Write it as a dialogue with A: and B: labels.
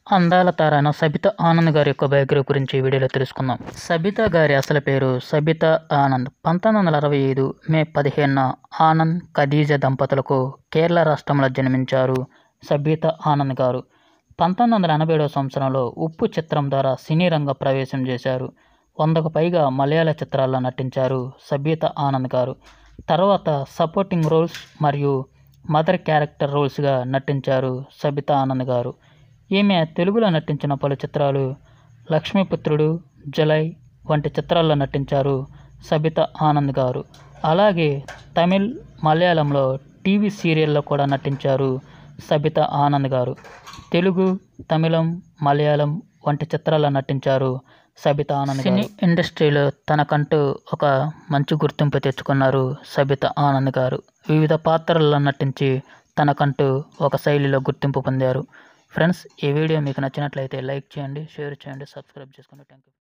A: అందాల తారాన సబిత ఆనంద్ గారి యొక్క బయోగ్రఫీ గురించి ఈ వీడియోలో తెలుసుకుందాం సబిత గారి అసలు పేరు సబిత ఆనంద్ పంతొమ్మిది వందల అరవై ఐదు మే పదిహేనున ఆనంద్ ఖదీజా దంపతులకు కేరళ రాష్ట్రంలో జన్మించారు సబిత ఆనంద్ గారు పంతొమ్మిది వందల ఎనభై ఏడవ సంవత్సరంలో ఉప్పు చిత్రం ద్వారా సినీ రంగ ప్రవేశం చేశారు వందకు పైగా మలయాళ చిత్రాల్లో నటించారు సబిత ఆనంద్ గారు తర్వాత సపోర్టింగ్ రోల్స్ మరియు మదర్ క్యారెక్టర్ రోల్స్గా నటించారు సబిత ఆనంద్ గారు ఈమె తెలుగులో నటించిన పలు చిత్రాలు లక్ష్మీపుత్రుడు జులై వంటి చిత్రాల్లో నటించారు సబిత ఆనంద్ గారు అలాగే తమిళ్ మలయాళంలో టీవీ సీరియల్లో కూడా నటించారు సబిత ఆనంద్ గారు తెలుగు తమిళం మలయాళం వంటి చిత్రాల్లో నటించారు సబిత ఆనంద్ సినీ ఇండస్ట్రీలో తనకంటూ ఒక మంచి గుర్తింపు తెచ్చుకున్నారు సబిత ఆనంద్ గారు వివిధ పాత్రల్లో నటించి తనకంటూ ఒక శైలిలో గుర్తింపు పొందారు ఫ్రెండ్స్ ఈ వీడియో మీకు నచ్చినట్లయితే లైక్ చేయండి షేర్ చేయండి సబ్స్క్రైబ్ చేసుకోండి థ్యాంక్ యూ